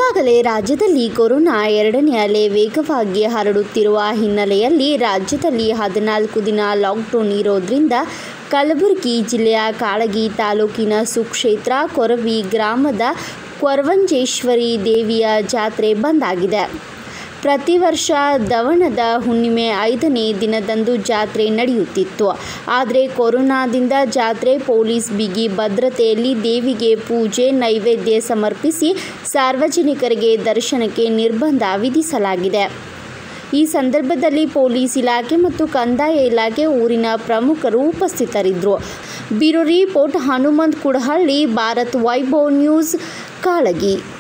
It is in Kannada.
ಈಗಾಗಲೇ ರಾಜ್ಯದಲ್ಲಿ ಕೊರೋನಾ ಎರಡನೇ ಅಲೆ ವೇಗವಾಗಿ ಹರಡುತ್ತಿರುವ ಹಿನ್ನೆಲೆಯಲ್ಲಿ ರಾಜ್ಯದಲ್ಲಿ ಹದಿನಾಲ್ಕು ದಿನ ಲಾಕ್ಡೌನ್ ಇರೋದ್ರಿಂದ ಕಲಬುರಗಿ ಜಿಲ್ಲೆಯ ಕಾಳಗಿ ತಾಲೂಕಿನ ಸುಕ್ಷೇತ್ರ ಕೊರವಿ ಗ್ರಾಮದ ಕೊರವಂಜೇಶ್ವರಿ ದೇವಿಯ ಜಾತ್ರೆ ಬಂದ್ ಆಗಿದೆ ಪ್ರತಿ ವರ್ಷ ದವಣದ ಹುಣ್ಣಿಮೆ ಐದನೇ ದಿನದಂದು ಜಾತ್ರೆ ನಡೆಯುತ್ತಿತ್ತು ಆದರೆ ಕೊರೋನಾದಿಂದ ಜಾತ್ರೆ ಪೊಲೀಸ್ ಬಿಗಿ ಭದ್ರತೆಯಲ್ಲಿ ದೇವಿಗೆ ಪೂಜೆ ನೈವೇದ್ಯ ಸಮರ್ಪಿಸಿ ಸಾರ್ವಜನಿಕರಿಗೆ ದರ್ಶನಕ್ಕೆ ನಿರ್ಬಂಧ ವಿಧಿಸಲಾಗಿದೆ ಈ ಸಂದರ್ಭದಲ್ಲಿ ಪೊಲೀಸ್ ಇಲಾಖೆ ಮತ್ತು ಕಂದಾಯ ಇಲಾಖೆ ಊರಿನ ಪ್ರಮುಖರು ಉಪಸ್ಥಿತರಿದ್ದರು bureau report Hanumanth Kudahalli Bharat Vaibhav news Kalagi